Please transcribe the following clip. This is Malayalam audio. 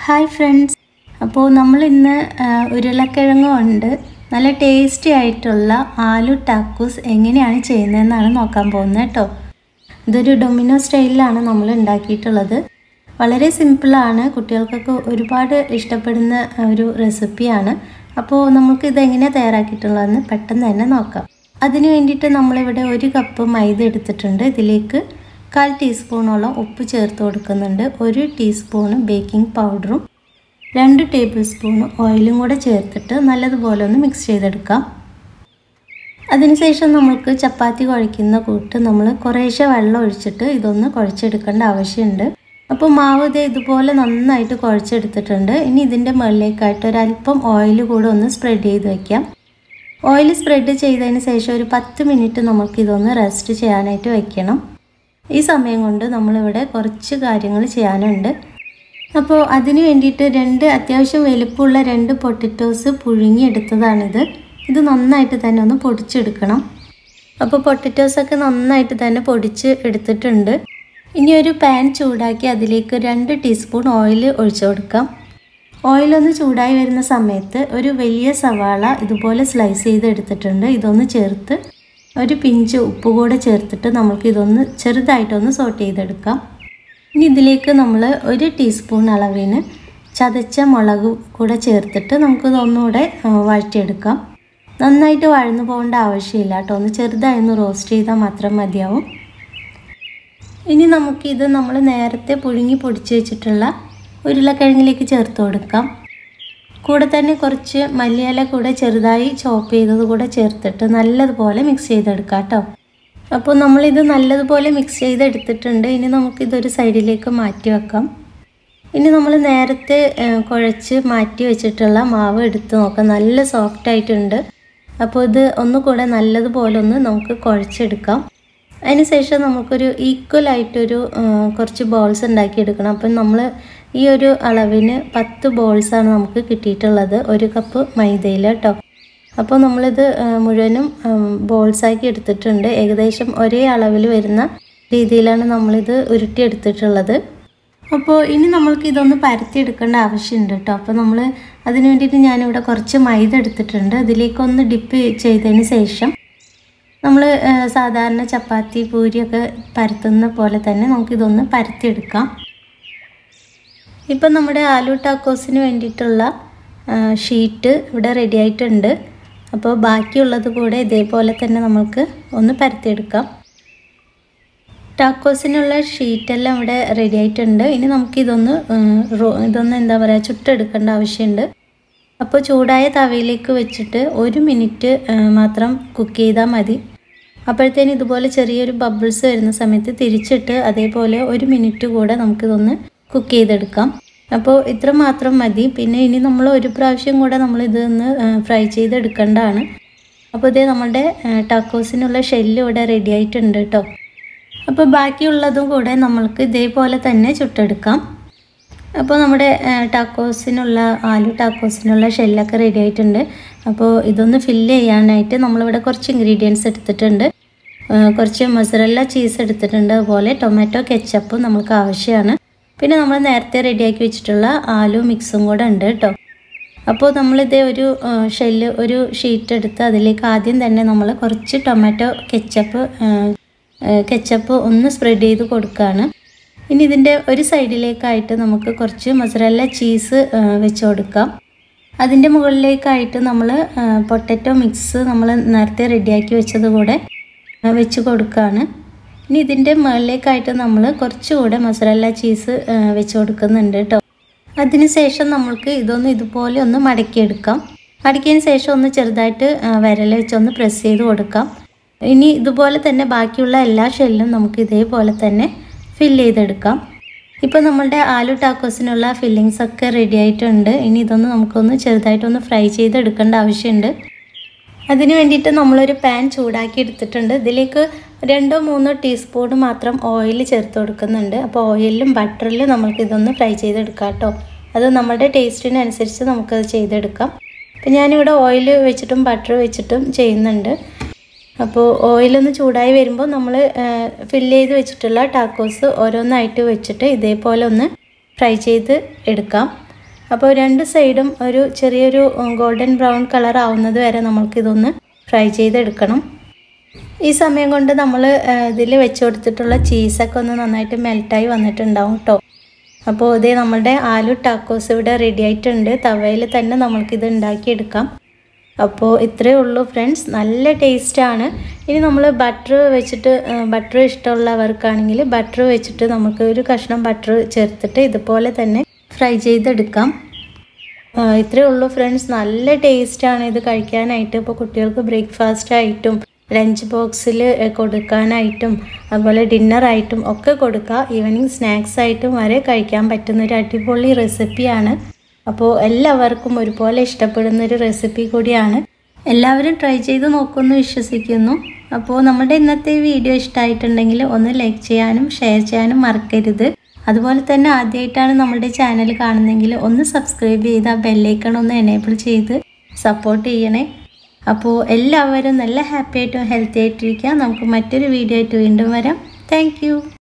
ഹായ് ഫ്രണ്ട്സ് അപ്പോൾ നമ്മൾ ഇന്ന് ആ, ഉരുളക്കിഴങ്ങ് കൊണ്ട് നല്ല ടേസ്റ്റി ആയിട്ടുള്ള ആലു ടാക്കൂസ് എങ്ങനെയാണ് ചെയ്യുന്നതെന്നാണ് നോക്കാൻ പോകുന്നത് കേട്ടോ ഇതൊരു ഡൊമിനോ സ്റ്റൈലിലാണ് നമ്മൾ ഉണ്ടാക്കിയിട്ടുള്ളത് വളരെ സിമ്പിളാണ് കുട്ടികൾക്കൊക്കെ ഒരുപാട് ഇഷ്ടപ്പെടുന്ന ഒരു റെസിപ്പിയാണ് അപ്പോൾ നമുക്ക് ഇത് എങ്ങനെയാണ് തയ്യാറാക്കിയിട്ടുള്ളതെന്ന് പെട്ടെന്ന് തന്നെ നോക്കാം അതിന് വേണ്ടിയിട്ട് നമ്മളിവിടെ ഒരു കപ്പ് മൈദ എടുത്തിട്ടുണ്ട് ഇതിലേക്ക് കാൽ ടീസ്പൂണോളം ഉപ്പ് ചേർത്ത് കൊടുക്കുന്നുണ്ട് ഒരു ടീസ്പൂണ് ബേക്കിംഗ് പൗഡറും രണ്ട് ടേബിൾ സ്പൂൺ ഓയിലും കൂടെ ചേർത്തിട്ട് നല്ലതുപോലെ ഒന്ന് മിക്സ് ചെയ്തെടുക്കാം അതിനുശേഷം നമ്മൾക്ക് ചപ്പാത്തി കുഴയ്ക്കുന്ന കൂട്ട് നമ്മൾ കുറേശ്ശെ വെള്ളം ഒഴിച്ചിട്ട് ഇതൊന്ന് കുഴച്ചെടുക്കേണ്ട ആവശ്യമുണ്ട് അപ്പോൾ മാവ് ഇത് ഇതുപോലെ നന്നായിട്ട് കുഴച്ചെടുത്തിട്ടുണ്ട് ഇനി ഇതിൻ്റെ മുകളിലേക്കായിട്ട് ഒരല്പം ഓയിൽ കൂടെ ഒന്ന് സ്പ്രെഡ് ചെയ്ത് വയ്ക്കാം ഓയിൽ സ്പ്രെഡ് ചെയ്തതിന് ശേഷം ഒരു പത്ത് മിനിറ്റ് നമുക്ക് ഇതൊന്ന് റെസ്റ്റ് ചെയ്യാനായിട്ട് വെക്കണം ഈ സമയം കൊണ്ട് നമ്മളിവിടെ കുറച്ച് കാര്യങ്ങൾ ചെയ്യാനുണ്ട് അപ്പോൾ അതിന് വേണ്ടിയിട്ട് രണ്ട് അത്യാവശ്യം വലുപ്പമുള്ള രണ്ട് പൊട്ടറ്റോസ് പുഴുങ്ങിയെടുത്തതാണിത് ഇത് നന്നായിട്ട് തന്നെ ഒന്ന് പൊടിച്ചെടുക്കണം അപ്പോൾ പൊട്ടറ്റോസൊക്കെ നന്നായിട്ട് തന്നെ പൊടിച്ച് എടുത്തിട്ടുണ്ട് ഇനി ഒരു പാൻ ചൂടാക്കി അതിലേക്ക് രണ്ട് ടീസ്പൂൺ ഓയിൽ ഒഴിച്ചു കൊടുക്കാം ഓയിലൊന്ന് ചൂടായി വരുന്ന സമയത്ത് ഒരു വലിയ സവാള ഇതുപോലെ സ്ലൈസ് ചെയ്ത് എടുത്തിട്ടുണ്ട് ഇതൊന്ന് ചേർത്ത് ഒരു പിഞ്ച് ഉപ്പ് കൂടെ ചേർത്തിട്ട് നമുക്ക് ഇതൊന്ന് ചെറുതായിട്ടൊന്ന് സോട്ട് ചെയ്തെടുക്കാം ഇനി ഇതിലേക്ക് നമ്മൾ ഒരു ടീസ്പൂൺ അളവിന് ചതച്ച മുളക് കൂടെ ചേർത്തിട്ട് നമുക്കിത് ഒന്നുകൂടെ ആ, വഴറ്റിയെടുക്കാം നന്നായിട്ട് വഴന്നു പോകേണ്ട ആവശ്യമില്ല കേട്ടോ ഒന്ന് ചെറുതായി ഒന്ന് റോസ്റ്റ് ചെയ്താൽ മാത്രം മതിയാവും ഇനി നമുക്കിത് നമ്മൾ നേരത്തെ പുഴുങ്ങി പൊടിച്ച് വെച്ചിട്ടുള്ള ഉരുളക്കിഴങ്ങിലേക്ക് ചേർത്ത് കൊടുക്കാം കൂടെ തന്നെ കുറച്ച് മല്ലിയില കൂടെ ചെറുതായി ചോപ്പ് ചെയ്തത് കൂടെ ചേർത്തിട്ട് നല്ലതുപോലെ മിക്സ് ചെയ്തെടുക്കാം കേട്ടോ അപ്പോൾ നമ്മളിത് നല്ലതുപോലെ മിക്സ് ചെയ്തെടുത്തിട്ടുണ്ട് ഇനി നമുക്കിതൊരു സൈഡിലേക്ക് മാറ്റി വെക്കാം ഇനി നമ്മൾ നേരത്തെ ആ, കുഴച്ച് മാറ്റി വെച്ചിട്ടുള്ള മാവ് എടുത്ത് നോക്കാം നല്ല സോഫ്റ്റ് ആയിട്ടുണ്ട് അപ്പോൾ ഇത് ഒന്നുകൂടെ നല്ലതുപോലെ ഒന്ന് നമുക്ക് കുഴച്ചെടുക്കാം അതിനുശേഷം നമുക്കൊരു ഈക്വൽ ആയിട്ടൊരു ആ, കുറച്ച് ബോൾസ് ഉണ്ടാക്കിയെടുക്കണം അപ്പം നമ്മൾ ഈ ഒരു അളവിന് പത്ത് ബോൾസാണ് നമുക്ക് കിട്ടിയിട്ടുള്ളത് ഒരു കപ്പ് മൈദയിൽ കേട്ടോ അപ്പോൾ നമ്മളിത് ആ, മുഴുവനും ബോൾസാക്കി എടുത്തിട്ടുണ്ട് ഏകദേശം ഒരേ അളവിൽ വരുന്ന രീതിയിലാണ് നമ്മളിത് ഉരുട്ടിയെടുത്തിട്ടുള്ളത് അപ്പോൾ ഇനി നമ്മൾക്ക് ഇതൊന്ന് പരത്തിയെടുക്കേണ്ട ആവശ്യമുണ്ട് കേട്ടോ അപ്പോൾ നമ്മൾ അതിന് വേണ്ടിയിട്ട് ഞാനിവിടെ കുറച്ച് മൈദ എടുത്തിട്ടുണ്ട് അതിലേക്കൊന്ന് ഡിപ്പ് ചെയ്തതിന് ശേഷം നമ്മൾ സാധാരണ ചപ്പാത്തി പൂരിയൊക്കെ പരത്തുന്ന പോലെ തന്നെ നമുക്കിതൊന്ന് പരത്തിയെടുക്കാം ഇപ്പം നമ്മുടെ ആലു ടാക്കോസിന് വേണ്ടിയിട്ടുള്ള ആ, ഷീറ്റ് ഇവിടെ റെഡി ആയിട്ടുണ്ട് അപ്പോൾ ബാക്കിയുള്ളത് കൂടെ ഇതേപോലെ തന്നെ നമുക്ക് ഒന്ന് പരത്തിയെടുക്കാം ടാക്കോസിനുള്ള ഷീറ്റെല്ലാം ഇവിടെ റെഡി ആയിട്ടുണ്ട് ഇനി നമുക്കിതൊന്ന് ആ, റോ- ഇതൊന്ന് എന്താ പറയുക ചുട്ടെടുക്കേണ്ട ആവശ്യമുണ്ട് അപ്പോൾ ചൂടായ തവയിലേക്ക് വെച്ചിട്ട് ഒരു മിനിറ്റ് ആ, മാത്രം കുക്ക് ചെയ്താൽ മതി അപ്പോഴത്തേന് ഇതുപോലെ ചെറിയൊരു ബബിൾസ് വരുന്ന സമയത്ത് തിരിച്ചിട്ട് അതേപോലെ ഒരു മിനിറ്റ് കൂടെ നമുക്കിതൊന്ന് കുക്ക് ചെയ്തെടുക്കാം അപ്പോൾ ഇത്ര മാത്രം മതി പിന്നെ ഇനി നമ്മൾ ഒരു പ്രാവശ്യം കൂടെ നമ്മൾ ഇതൊന്ന് ഫ്രൈ ചെയ്തെടുക്കേണ്ടതാണ് അപ്പോൾ ഇതേ നമ്മുടെ ടാക്കോസിനുള്ള ഷെല്ല് ഇവിടെ റെഡി ആയിട്ടുണ്ട് കേട്ടോ അപ്പോൾ ബാക്കിയുള്ളതും കൂടെ നമ്മൾക്ക് ഇതേപോലെ തന്നെ ചുട്ടെടുക്കാം അപ്പോൾ നമ്മുടെ ആ, ടാക്കോസിനുള്ള ആലു ടാക്കോസിനുള്ള ഷെല്ലൊക്കെ റെഡി ആയിട്ടുണ്ട് അപ്പോൾ ഇതൊന്ന് ഫില്ല് ചെയ്യാനായിട്ട് നമ്മളിവിടെ കുറച്ച് ഇൻഗ്രീഡിയൻസ് എടുത്തിട്ടുണ്ട് ആ, കുറച്ച് മൊസറല്ല ചീസ് എടുത്തിട്ടുണ്ട് അതുപോലെ ടൊമാറ്റോ കെച്ചപ്പും നമുക്ക് ആവശ്യമാണ് പിന്നെ നമ്മൾ നേരത്തെ റെഡിയാക്കി വെച്ചിട്ടുള്ള ആലു മിക്സും കൂടെ ഉണ്ട് കേട്ടോ അപ്പോൾ നമ്മളിതേ ഒരു ഷെല്ല് ഒരു ഷീറ്റ് എടുത്ത് അതിലേക്ക് ആദ്യം തന്നെ നമ്മൾ കുറച്ച് ടൊമാറ്റോ കെച്ചപ്പ് കെച്ചപ്പ് ഒന്ന് സ്പ്രെഡ് ചെയ്ത് കൊടുക്കുകയാണ് ഇനി ഇതിൻ്റെ ഒരു സൈഡിലേക്കായിട്ട് നമുക്ക് കുറച്ച് മൊസറല്ല ചീസ് വെച്ച് കൊടുക്കാം അതിൻ്റെ മുകളിലേക്കായിട്ട് നമ്മൾ പൊട്ടറ്റോ മിക്സ് നമ്മൾ നേരത്തെ റെഡിയാക്കി വെച്ചത് കൂടെ ആ, വെച്ച് കൊടുക്കുകയാണ് ഇനി ഇതിൻ്റെ മുകളിലേക്കായിട്ട് നമ്മൾ കുറച്ചുകൂടെ മൊസറല്ല ചീസ് ആ, വെച്ച് കൊടുക്കുന്നുണ്ട് കേട്ടോ അതിനുശേഷം നമ്മൾക്ക് ഇതൊന്ന് ഇതുപോലെ ഒന്ന് മടക്കിയെടുക്കാം മടക്കിയതിന് ശേഷം ഒന്ന് ചെറുതായിട്ട് ആ, വിരൽ വെച്ചൊന്ന് പ്രസ് ചെയ്ത് കൊടുക്കാം ഇനി ഇതുപോലെ തന്നെ ബാക്കിയുള്ള എല്ലാ ഷെല്ലും നമുക്ക് ഇതേപോലെ തന്നെ ഫില്ല് ചെയ്തെടുക്കാം ഇപ്പോൾ നമ്മളുടെ ആലു ടാക്കോസിനുള്ള ഫില്ലിങ്സ് ഒക്കെ റെഡി ആയിട്ടുണ്ട് ഇനി ഇതൊന്ന് നമുക്കൊന്ന് ചെറുതായിട്ടൊന്ന് ഫ്രൈ ചെയ്തെടുക്കേണ്ട ആവശ്യമുണ്ട് അതിന് വേണ്ടിയിട്ട് നമ്മളൊരു പാൻ ചൂടാക്കി എടുത്തിട്ടുണ്ട് ഇതിലേക്ക് രണ്ടോ മൂന്നോ ടീസ്പൂൺ മാത്രം ഓയിൽ ചേർത്ത് കൊടുക്കുന്നുണ്ട് അപ്പോൾ ഓയിലും ബട്ടറിലും നമുക്ക് ഇതൊന്ന് ഫ്രൈ ചെയ്തെടുക്കാം കേട്ടോ അത് നമ്മുടെ ടേസ്റ്റിനനുസരിച്ച് നമുക്കത് ചെയ്തെടുക്കാം അപ്പോൾ ഞാനിവിടെ ഓയിൽ വെച്ചിട്ടും ബട്ടർ വെച്ചിട്ടും ചെയ്യുന്നുണ്ട് അപ്പോൾ ഓയിലൊന്ന് ചൂടായി വരുമ്പോൾ നമ്മൾ ഫില്ല് ചെയ്ത് വെച്ചിട്ടുള്ള ടാക്കോസ് ഓരോന്നായിട്ട് വെച്ചിട്ട് ഇതേപോലെ ഒന്ന് ഫ്രൈ ചെയ്ത് എടുക്കാം അപ്പോൾ രണ്ട് സൈഡും ഒരു ചെറിയൊരു ഗോൾഡൻ ബ്രൗൺ കളർ ആവുന്നത് വരെ നമ്മൾക്കിതൊന്ന് ഫ്രൈ ചെയ്തെടുക്കണം ഈ സമയം കൊണ്ട് നമ്മൾ ഇതിൽ വെച്ച് കൊടുത്തിട്ടുള്ള ചീസൊക്കെ ഒന്ന് നന്നായിട്ട് മെൽറ്റായി വന്നിട്ടുണ്ടാവും കേട്ടോ അപ്പോൾ ഇതേ നമ്മുടെ ആലു ടാക്കോസ് ഇവിടെ റെഡി ആയിട്ടുണ്ട് തവയിൽ തന്നെ നമ്മൾക്കിത് ഉണ്ടാക്കിയെടുക്കാം അപ്പോൾ ഇത്രയേ ഉള്ളൂ ഫ്രണ്ട്സ് നല്ല ടേസ്റ്റാണ് ഇനി നമ്മൾ ബട്ടർ വെച്ചിട്ട് ബട്ടർ ഇഷ്ടമുള്ളവർക്കാണെങ്കിൽ ബട്ടർ വെച്ചിട്ട് നമുക്ക് ഒരു കഷ്ണം ബട്ടർ ചേർത്തിട്ട് ഇതുപോലെ തന്നെ ഫ്രൈ ചെയ്തെടുക്കാം ഇത്രയേ ഉള്ളൂ ഫ്രണ്ട്സ് നല്ല ടേസ്റ്റാണ് ഇത് കഴിക്കാനായിട്ട് ഇപ്പോൾ കുട്ടികൾക്ക് ബ്രേക്ക്ഫാസ്റ്റ് ആയിട്ടും ലഞ്ച് ബോക്സിൽ കൊടുക്കാനായിട്ടും അതുപോലെ ഡിന്നറായിട്ടും ഒക്കെ കൊടുക്കുക ഈവനിങ് സ്നാക്സ് ആയിട്ടും വരെ കഴിക്കാൻ പറ്റുന്ന ഒരു അടിപൊളി റെസിപ്പിയാണ് അപ്പോൾ എല്ലാവർക്കും ഒരുപോലെ ഇഷ്ടപ്പെടുന്ന ഒരു റെസിപ്പി കൂടിയാണ് എല്ലാവരും ട്രൈ ചെയ്ത് നോക്കുമെന്ന് വിശ്വസിക്കുന്നു അപ്പോൾ നമ്മുടെ ഇന്നത്തെ വീഡിയോ ഇഷ്ടമായിട്ടുണ്ടെങ്കിൽ ഒന്ന് ലൈക്ക് ചെയ്യാനും ഷെയർ ചെയ്യാനും മറക്കരുത് അതുപോലെ തന്നെ ആദ്യമായിട്ടാണ് നമ്മുടെ ചാനൽ കാണുന്നതെങ്കിൽ ഒന്ന് സബ്സ്ക്രൈബ് ചെയ്ത് ആ ബെല്ലൈക്കൺ ഒന്ന് എനേബിൾ ചെയ്ത് സപ്പോർട്ട് ചെയ്യണേ അപ്പോൾ എല്ലാവരും നല്ല ഹാപ്പി ആയിട്ടും ഹെൽത്തി ആയിട്ടിരിക്കുക നമുക്ക് മറ്റൊരു വീഡിയോ ആയിട്ട് വീണ്ടും വരാം താങ്ക്